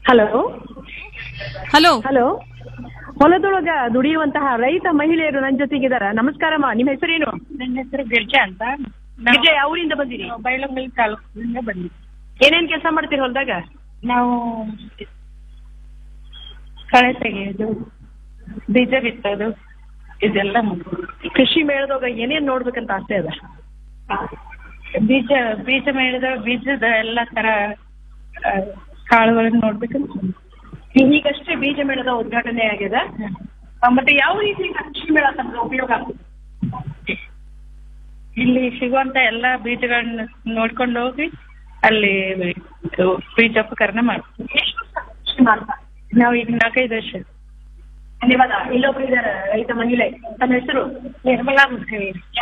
Hello hello hello ಹೊಲದೊಳಗ ದುಡಿಯುವಂತಹ ರೈತ ಮಹಿಳೆಯರು ನನ್ನ ಜೊತೆಗಿದಾರ ನಮಸ್ಕಾರಮ್ಮ ನಿಮ್ಮ ಹೆಸರೇನು ನನ್ನ ಹೆಸರು ಗಿರ್ಜಾ ಅಂತ ಗಿರಿಜಾ ಯಾವ ಊರಿಂದ ಬಂದಿರಿ ಬೈಲಂಗಲ್ ತಾಲೂಕಿನಿಂದ ಬಂದ್ವಿ ಏನೇನ್ ಕೆಲಸ ಮಾಡ್ತೀರಿ ಹೊಲದಾಗ ನಾವು ಕಳೆ ತೆಗೆಯೋದು ಬೀಜ ಬಿತ್ತೋದು ಇದೆಲ್ಲ ಮಾಡ್ತೀವಿ. ಕೃಷಿ ಮೇಳದಾಗ ಏನೇನ್ ನೋಡ್ಬೇಕಂತ ಆಸೆ ಅದ ಬೀಜ ಬೀಜ ಮೇಳದ ಬೀಜದ ಎಲ್ಲ ತರ ಆ, ಕಾಳುಗಳನ್ನ ನೋಡ್ಬೇಕಂತ ಈಗಷ್ಟೇ ಬೀಜ ಮೇಳದ ಉದ್ಘಾಟನೆ ಆಗಿದೆ ಆ, ಮತ್ತೆ ಯಾವ ರೀತಿ ಕೃಷಿ ಮೇಳ ತಮ್ಗೆ ಉಪಯೋಗ ಆಗ್ತದೆ ಇಲ್ಲಿ ಸಿಗುವಂತ ಎಲ್ಲ ಬೀಜಗಳನ್ನ ನೋಡ್ಕೊಂಡು ಹೋಗಿ ಅಲ್ಲಿ ಬೀಜೋಪಕರಣ ಮಾಡ್ತೀವಿ ಎಷ್ಟು ವರ್ಷ ಕೃಷಿ ಮಾಡ್ತಾ ನಾವು ಈಗ ನಾಲ್ಕೈದು ವರ್ಷ ಧನ್ಯವಾದ ಇಲ್ಲೊಬ್ರು ಇದಾರೆ ರೈತ ಮಹಿಳೆ ತಮ್ಮ ಹೆಸರು ನಿರ್ಮಲಾ ಮುಖೇರಿ